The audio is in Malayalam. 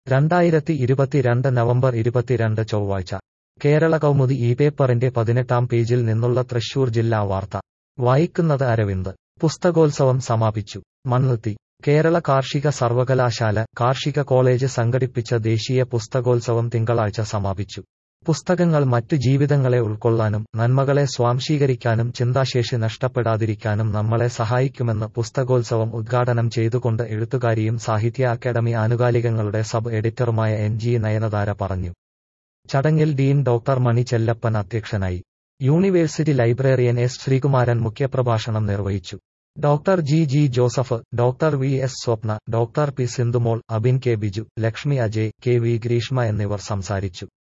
രണ്ടായിരത്തി ഇരുപത്തിരണ്ട് നവംബർ ഇരുപത്തിരണ്ട് ചൊവ്വാഴ്ച കേരള കൗമുദി ഈ പേപ്പറിന്റെ പതിനെട്ടാം പേജിൽ നിന്നുള്ള തൃശൂർ ജില്ലാ വാർത്ത വായിക്കുന്നത് അരവിന്ദ് പുസ്തകോത്സവം സമാപിച്ചു മണ്ണുത്തി കേരള കാർഷിക സർവകലാശാല കാർഷിക കോളേജ് സംഘടിപ്പിച്ച ദേശീയ പുസ്തകോത്സവം തിങ്കളാഴ്ച സമാപിച്ചു പുസ്തകങ്ങൾ മറ്റു ജീവിതങ്ങളെ ഉൾക്കൊള്ളാനും നന്മകളെ സ്വാംശീകരിക്കാനും ചിന്താശേഷി നഷ്ടപ്പെടാതിരിക്കാനും നമ്മളെ സഹായിക്കുമെന്ന് പുസ്തകോത്സവം ഉദ്ഘാടനം ചെയ്തുകൊണ്ട് എഴുത്തുകാരിയും സാഹിത്യ അക്കാദമി ആനുകാലികങ്ങളുടെ സബ് എഡിറ്ററുമായ എൻ ജി നയനതാര പറഞ്ഞു ചടങ്ങിൽ ഡീൻ ഡോക്ടർ മണി ചെല്ലപ്പൻ അധ്യക്ഷനായി യൂണിവേഴ്സിറ്റി ലൈബ്രറിയൻ എസ് ശ്രീകുമാരൻ മുഖ്യപ്രഭാഷണം നിർവഹിച്ചു doctor G G Joseph doctor V S Swapna doctor P Sindhumol Abin K Biju Lakshmi Ajay K V Greeshma എന്നിവർ സംസാരിച്ചു